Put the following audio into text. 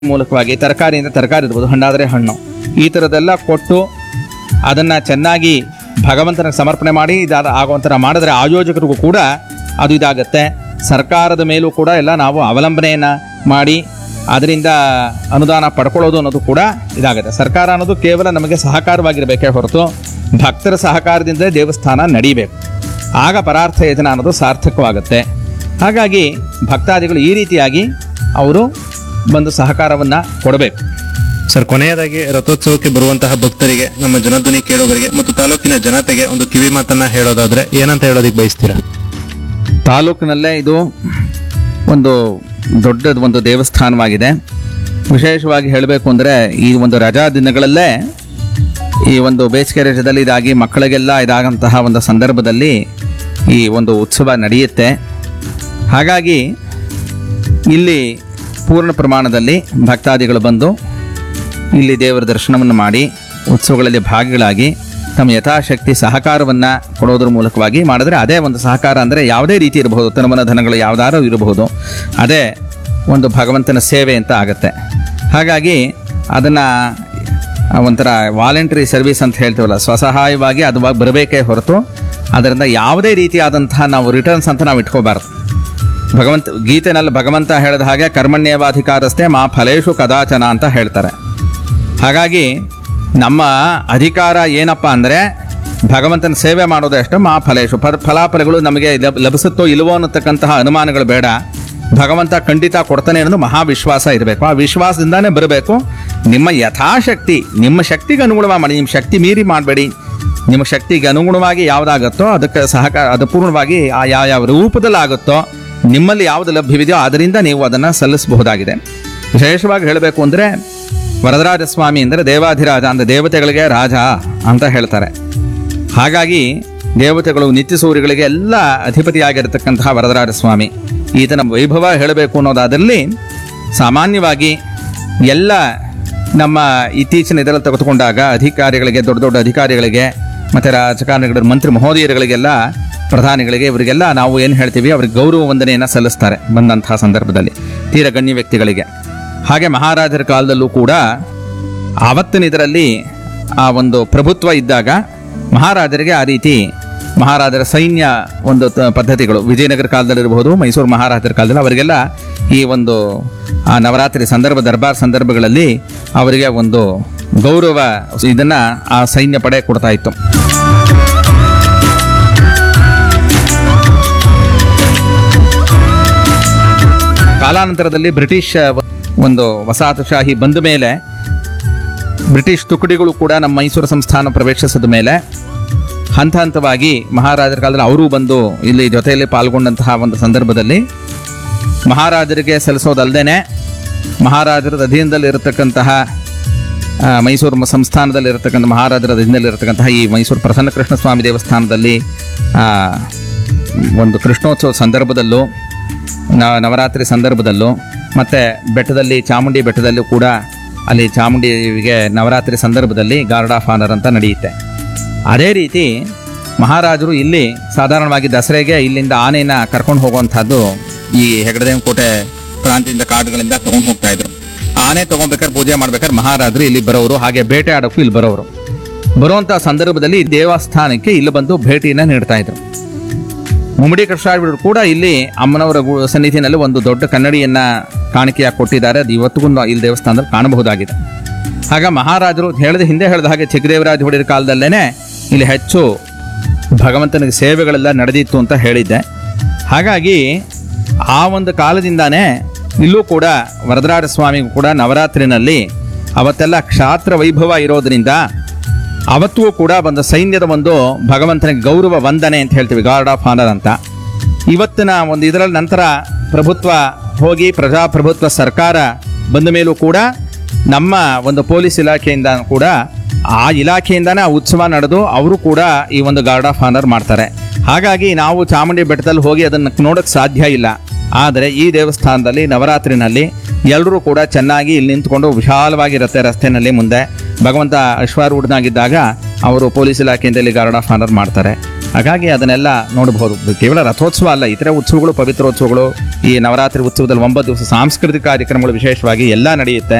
ಮೂಲಕವಾಗಿ ತರಕಾರಿಯಿಂದ ತರಕಾರಿ ಇರ್ಬೋದು ಹಣ್ಣಾದರೆ ಹಣ್ಣು ಈ ಥರದ್ದೆಲ್ಲ ಕೊಟ್ಟು ಅದನ್ನು ಚೆನ್ನಾಗಿ ಭಗವಂತನಿಗೆ ಸಮರ್ಪಣೆ ಮಾಡಿ ಇದಾದ ಆಗುವಂಥರ ಮಾಡಿದ್ರೆ ಆಯೋಜಕರಿಗೂ ಕೂಡ ಅದು ಇದಾಗತ್ತೆ ಸರ್ಕಾರದ ಮೇಲೂ ಕೂಡ ಎಲ್ಲ ನಾವು ಅವಲಂಬನೆಯನ್ನು ಮಾಡಿ ಅದರಿಂದ ಅನುದಾನ ಪಡ್ಕೊಳ್ಳೋದು ಅನ್ನೋದು ಕೂಡ ಇದಾಗುತ್ತೆ ಸರ್ಕಾರ ಅನ್ನೋದು ಕೇವಲ ನಮಗೆ ಸಹಕಾರವಾಗಿರಬೇಕೇ ಹೊರತು ಭಕ್ತರ ಸಹಕಾರದಿಂದ ದೇವಸ್ಥಾನ ನಡೀಬೇಕು ಆಗ ಪರಾರ್ಥ ಯಜನ ಅನ್ನೋದು ಸಾರ್ಥಕವಾಗುತ್ತೆ ಹಾಗಾಗಿ ಭಕ್ತಾದಿಗಳು ಈ ರೀತಿಯಾಗಿ ಅವರು ಬಂದು ಸಹಕಾರವನ್ನು ಕೊಡಬೇಕು ಸರ್ ಕೊನೆಯದಾಗಿ ರಥೋತ್ಸವಕ್ಕೆ ಬರುವಂತಹ ಭಕ್ತರಿಗೆ ನಮ್ಮ ಜನಧ್ವನಿ ಕೇಳೋವರಿಗೆ ಮತ್ತು ತಾಲೂಕಿನ ಜನತೆಗೆ ಒಂದು ಕಿವಿ ಮಾತನ್ನ ಹೇಳೋದಾದ್ರೆ ಏನಂತ ಹೇಳೋದಿಕ್ ಬಯಸ್ತೀರಾ ತಾಲೂಕಿನಲ್ಲೇ ಇದು ಒಂದು ದೊಡ್ಡ ಒಂದು ದೇವಸ್ಥಾನವಾಗಿದೆ ವಿಶೇಷವಾಗಿ ಹೇಳಬೇಕು ಅಂದರೆ ಈ ಒಂದು ರಜಾ ದಿನಗಳಲ್ಲೇ ಈ ಒಂದು ಬೇಸಿಗೆ ರಜದಲ್ಲಿ ಇದಾಗಿ ಮಕ್ಕಳಿಗೆಲ್ಲ ಇದಾಗಂತಹ ಒಂದು ಸಂದರ್ಭದಲ್ಲಿ ಈ ಒಂದು ಉತ್ಸವ ನಡೆಯುತ್ತೆ ಹಾಗಾಗಿ ಇಲ್ಲಿ ಪೂರ್ಣ ಪ್ರಮಾಣದಲ್ಲಿ ಭಕ್ತಾದಿಗಳು ಬಂದು ಇಲ್ಲಿ ದೇವರ ದರ್ಶನವನ್ನು ಮಾಡಿ ಉತ್ಸವಗಳಲ್ಲಿ ಭಾಗಿಗಳಾಗಿ ತಮ್ಮ ಯಥಾಶಕ್ತಿ ಸಹಕಾರವನ್ನು ಕೊಡೋದ್ರ ಮೂಲಕವಾಗಿ ಮಾಡಿದ್ರೆ ಅದೇ ಒಂದು ಸಹಕಾರ ಅಂದರೆ ಯಾವುದೇ ರೀತಿ ಇರಬಹುದು ತನುಮನ ಧನಗಳು ಯಾವ್ದಾರು ಇರಬಹುದು ಅದೇ ಒಂದು ಭಗವಂತನ ಸೇವೆ ಅಂತ ಆಗುತ್ತೆ ಹಾಗಾಗಿ ಅದನ್ನು ಒಂಥರ ವಾಲಂಟರಿ ಸರ್ವಿಸ್ ಅಂತ ಹೇಳ್ತೀವಲ್ಲ ಸ್ವಸಹಾಯವಾಗಿ ಅದು ಬರಬೇಕೇ ಹೊರತು ಅದರಿಂದ ಯಾವುದೇ ರೀತಿಯಾದಂತಹ ನಾವು ರಿಟರ್ನ್ಸ್ ಅಂತ ನಾವು ಇಟ್ಕೋಬಾರ್ದು ಭಗವಂತ ಗೀತೆನಲ್ಲಿ ಭಗವಂತ ಹೇಳಿದ ಹಾಗೆ ಕರ್ಮಣ್ಯವಾಧಿಕಾರಸ್ಥೆ ಮಾ ಫಲೇಶು ಕದಾಚನ ಅಂತ ಹೇಳ್ತಾರೆ ಹಾಗಾಗಿ ನಮ್ಮ ಅಧಿಕಾರ ಏನಪ್ಪ ಅಂದರೆ ಭಗವಂತನ ಸೇವೆ ಮಾಡೋದು ಅಷ್ಟು ಮಾ ಫಲೇಶು ಫಲ ಫಲಾಫಲಗಳು ನಮಗೆ ಲಭ- ಲಭಿಸುತ್ತೋ ಇಲ್ವೋ ಅನ್ನತಕ್ಕಂತಹ ಅನುಮಾನಗಳು ಬೇಡ ಭಗವಂತ ಖಂಡಿತ ಕೊಡ್ತಾನೆ ಅನ್ನೋದು ಮಹಾವಿಶ್ವಾಸ ಇರಬೇಕು ಆ ವಿಶ್ವಾಸದಿಂದಾನೇ ಬರಬೇಕು ನಿಮ್ಮ ಯಥಾಶಕ್ತಿ ನಿಮ್ಮ ಶಕ್ತಿಗೆ ಅನುಗುಣವಾಗಿ ಮಾಡಿ ನಿಮ್ಮ ಶಕ್ತಿ ಮೀರಿ ಮಾಡಬೇಡಿ ನಿಮ್ಮ ಶಕ್ತಿಗೆ ಅನುಗುಣವಾಗಿ ಯಾವುದಾಗುತ್ತೋ ಅದಕ್ಕೆ ಸಹಕಾರ ಅದು ಪೂರ್ಣವಾಗಿ ಆ ಯಾವ ಯಾವ ರೂಪದಲ್ಲಿ ಆಗುತ್ತೋ ನಿಮ್ಮಲ್ಲಿ ಯಾವುದು ಲಭ್ಯವಿದೆಯೋ ಅದರಿಂದ ನೀವು ಅದನ್ನು ಸಲ್ಲಿಸಬಹುದಾಗಿದೆ ವಿಶೇಷವಾಗಿ ಹೇಳಬೇಕು ಅಂದರೆ ವರದರಾಜ ಸ್ವಾಮಿ ಅಂದರೆ ದೇವಾಧಿರಾಜ ಅಂದರೆ ದೇವತೆಗಳಿಗೆ ರಾಜ ಅಂತ ಹೇಳ್ತಾರೆ ಹಾಗಾಗಿ ದೇವತೆಗಳು ನಿತ್ಯ ಸೂರ್ಯಗಳಿಗೆ ಎಲ್ಲ ಅಧಿಪತಿಯಾಗಿರತಕ್ಕಂತಹ ವರದರಾಜ ಸ್ವಾಮಿ ಈತನ ವೈಭವ ಹೇಳಬೇಕು ಅನ್ನೋದಾದಲ್ಲಿ ಸಾಮಾನ್ಯವಾಗಿ ಎಲ್ಲ ನಮ್ಮ ಇತ್ತೀಚಿನ ಇದರಲ್ಲಿ ತೆಗೆದುಕೊಂಡಾಗ ಅಧಿಕಾರಿಗಳಿಗೆ ದೊಡ್ಡ ದೊಡ್ಡ ಅಧಿಕಾರಿಗಳಿಗೆ ಮತ್ತು ರಾಜಕಾರಣಿಗಳ ಮಂತ್ರಿ ಮಹೋದಯರುಗಳಿಗೆಲ್ಲ ಪ್ರಧಾನಿಗಳಿಗೆ ಇವರಿಗೆಲ್ಲ ನಾವು ಏನು ಹೇಳ್ತೀವಿ ಅವ್ರಿಗೆ ಗೌರವ ವಂದನೆಯನ್ನು ಸಲ್ಲಿಸ್ತಾರೆ ಬಂದಂತಹ ಸಂದರ್ಭದಲ್ಲಿ ತೀರ ಗಣ್ಯ ವ್ಯಕ್ತಿಗಳಿಗೆ ಹಾಗೆ ಮಹಾರಾಜರ ಕಾಲದಲ್ಲೂ ಕೂಡ ಆವತ್ತಿನ ಇದರಲ್ಲಿ ಆ ಒಂದು ಪ್ರಭುತ್ವ ಇದ್ದಾಗ ಮಹಾರಾಜರಿಗೆ ಆ ರೀತಿ ಮಹಾರಾಜರ ಸೈನ್ಯ ಒಂದು ತ- ಪದ್ಧತಿಗಳು ವಿಜಯನಗರ ಕಾಲದಲ್ಲಿರಬಹುದು ಮೈಸೂರು ಮಹಾರಾಜರ ಕಾಲದಲ್ಲಿ ಅವರಿಗೆಲ್ಲ ಈ ಒಂದು ಆ ನವರಾತ್ರಿ ಸಂದರ್ಭ ದರ್ಬಾರ್ ಸಂದರ್ಭಗಳಲ್ಲಿ ಅವರಿಗೆ ಒಂದು ಗೌರವ ಇದನ್ನ ಆ ಸೈನ್ಯ ಪಡೆ ಕೊಡ್ತಾ ಇತ್ತು ಕಾಲಾನಂತರದಲ್ಲಿ ಬ್ರಿಟಿಷ್ ಒಂದು ವಸಾಹತುಶಾಹಿ ಬಂದ ಮೇಲೆ ಬ್ರಿಟಿಷ್ ತುಕಡಿಗಳು ಕೂಡ ನಮ್ಮ ಮೈಸೂರು ಸಂಸ್ಥಾನ ಪ್ರವೇಶಿಸಿದ ಮೇಲೆ ಹಂತ ಹಂತವಾಗಿ ಮಹಾರಾಜರ ಕಾಲದಲ್ಲಿ ಅವರೂ ಬಂದು ಇಲ್ಲಿ ಜೊತೆಯಲ್ಲಿ ಪಾಲ್ಗೊಂಡಂತಹ ಒಂದು ಸಂದರ್ಭದಲ್ಲಿ ಮಹಾರಾಜರಿಗೆ ಸಲ್ಲಿಸೋದಲ್ಲದೆ ಮಹಾರಾಜರ ಅಧೀನದಲ್ಲಿ ಇರತಕ್ಕಂತಹ ಆ, ಮೈಸೂರು ಮ- ಸಂಸ್ಥಾನದಲ್ಲಿ ಇರತಕ್ಕಂಥ ಮಹಾರಾಜರ ಅಧೀನದಲ್ಲಿ ಇರತಕ್ಕಂತಹ ಈ ಮೈಸೂರು ಪ್ರಸನ್ನಕೃಷ್ಣ ಸ್ವಾಮಿ ದೇವಸ್ಥಾನದಲ್ಲಿ ಆ, ಒಂದು ಕೃಷ್ಣೋತ್ಸವ ಸಂದರ್ಭದಲ್ಲೂ ನ- ನವರಾತ್ರಿ ಸಂದರ್ಭದಲ್ಲೂ ಮತ್ತು ಬೆಟ್ಟದಲ್ಲಿ ಚಾಮುಂಡಿ ಬೆಟ್ಟದಲ್ಲೂ ಕೂಡ ಅಲ್ಲಿ ಚಾಮುಂಡಿಗೆ ನವರಾತ್ರಿ ಸಂದರ್ಭದಲ್ಲಿ ಗಾರ್ಡ್ ಆಫ್ ಆನರ್ ಅಂತ ನಡೆಯುತ್ತೆ ಅದೇ ರೀತಿ ಮಹಾರಾಜರು ಇಲ್ಲಿ ಸಾಧಾರಣವಾಗಿ ದಸರೆಗೆ ಇಲ್ಲಿಂದ ಆನೆನ ಕರ್ಕೊಂಡು ಹೋಗುವಂಥದ್ದು ಈ ಹೆಗಡದೇವ ಕೋಟೆ ಪ್ರಾಂತ್ಯದಿಂದ ಕಾಡುಗಳಿಂದ ತಗೊಂಡು ಹೋಗ್ತಾ ಇದ್ರು ಆನೆ ತಗೊಂಡ್ಬೇಕಾದ್ರೆ ಪೂಜೆ ಮಾಡ್ಬೇಕಾದ್ರೆ ಮಹಾರಾಜರು ಇಲ್ಲಿ ಬರೋರು ಹಾಗೆ ಬೇಟೆ ಆಡೋಕ್ಕೂ ಇಲ್ಲಿ ಬರೋರು ಬರುವಂಥ ಸಂದರ್ಭದಲ್ಲಿ ದೇವಸ್ಥಾನಕ್ಕೆ ಇಲ್ಲಿ ಬಂದು ಭೇಟಿಯನ್ನು ನೀಡ್ತಾ ಇದ್ರು ಮುಮ್ಮಡಿ ಕೃಷ್ಣಾಡಿಬಿಡರು ಕೂಡ ಇಲ್ಲಿ ಅಮ್ಮನವರ ಗು- ಸನ್ನಿಧಿನಲ್ಲಿ ಒಂದು ದೊಡ್ಡ ಕನ್ನಡಿಯನ್ನ ಕಾಣಿಕೆಯಾಗಿ ಕೊಟ್ಟಿದ್ದಾರೆ ಅದು ಇವತ್ತಿಗೂ ನಾವು ಇಲ್ಲಿ ದೇವಸ್ಥಾನದಲ್ಲಿ ಕಾಣಬಹುದಾಗಿದೆ ಆಗ ಮಹಾರಾಜರು ಹೇಳಿದ ಹಿಂದೆ ಹೇಳಿದ ಹಾಗೆ ಚಿಕ್ಕದೇವರಾಜ ಒಡೆಯರ ಕಾಲದಲ್ಲೇನೆ ಇಲ್ಲಿ ಹೆಚ್ಚು ಭಗವಂತನಿಗೆ ಸೇವೆಗಳೆಲ್ಲ ನಡೆದಿತ್ತು ಅಂತ ಹೇಳಿದ್ದೆ ಹಾಗಾಗಿ ಆ ಒಂದು ಕಾಲದಿಂದಾನೇ ಇಲ್ಲೂ ಕೂಡ ವರದರಾಜ ಸ್ವಾಮಿಗೂ ಕೂಡ ನವರಾತ್ರಿನಲ್ಲಿ ಅವತ್ತೆಲ್ಲ ಕ್ಷಾತ್ರ ವೈಭವ ಇರೋದ್ರಿಂದ ಅವತ್ತೂ ಕೂಡ ಒಂದು ಸೈನ್ಯದ ಒಂದು ಭಗವಂತನಿಗೆ ಗೌರವ ವಂದನೆ ಅಂತ ಹೇಳ್ತೀವಿ ಗಾರ್ಡ್ ಆಫ್ ಆನರ್ ಅಂತ ಇವತ್ತಿನ ಒಂದು ಇದರಲ್ಲಿ ನಂತರ ಪ್ರಭುತ್ವ ಹೋಗಿ ಪ್ರಜಾಪ್ರಭುತ್ವ ಸರ್ಕಾರ ಬಂದ ಮೇಲೂ ಕೂಡ ನಮ್ಮ ಒಂದು ಪೊಲೀಸ್ ಇಲಾಖೆಯಿಂದ ಕೂಡ ಆ ಇಲಾಖೆಯಿಂದನೇ ಆ ಉತ್ಸವ ನಡೆದು ಅವರು ಕೂಡ ಈ ಒಂದು ಗಾರ್ಡ್ ಆಫ್ ಆನರ್ ಮಾಡ್ತಾರೆ ಹಾಗಾಗಿ ನಾವು ಚಾಮುಂಡಿ ಬೆಟ್ಟದಲ್ಲಿ ಹೋಗಿ ಅದನ್ನು ನೋಡೋಕ್ಕೆ ಸಾಧ್ಯ ಇಲ್ಲ ಆದರೆ ಈ ದೇವಸ್ಥಾನದಲ್ಲಿ ನವರಾತ್ರಿನಲ್ಲಿ ಎಲ್ಲರೂ ಕೂಡ ಚೆನ್ನಾಗಿ ಇಲ್ಲಿ ನಿಂತ್ಕೊಂಡು ವಿಶಾಲವಾಗಿರುತ್ತೆ ರಸ್ತೆನಲ್ಲಿ ಮುಂದೆ ಭಗವಂತ ಅಶ್ವಾರೂಢನಾಗಿದ್ದಾಗ ಅವರು ಪೊಲೀಸ್ ಇಲಾಖೆಯಿಂದ ಇಲ್ಲಿ ಗಾರ್ಡ್ ಆಫ್ ಆನರ್ ಮಾಡ್ತಾರೆ ಹಾಗಾಗಿ ಅದನ್ನೆಲ್ಲ ನೋಡಬಹುದು ಕೇವಲ ರಥೋತ್ಸವ ಅಲ್ಲ ಇತರೆ ಉತ್ಸವಗಳು ಪವಿತ್ರೋತ್ಸವಗಳು ಈ ನವರಾತ್ರಿ ಉತ್ಸವದಲ್ಲಿ ಒಂಬತ್ತು ದಿವಸ ಸಾಂಸ್ಕೃತಿಕ ಕಾರ್ಯಕ್ರಮಗಳು ವಿಶೇಷವಾಗಿ ಎಲ್ಲ ನಡೆಯುತ್ತೆ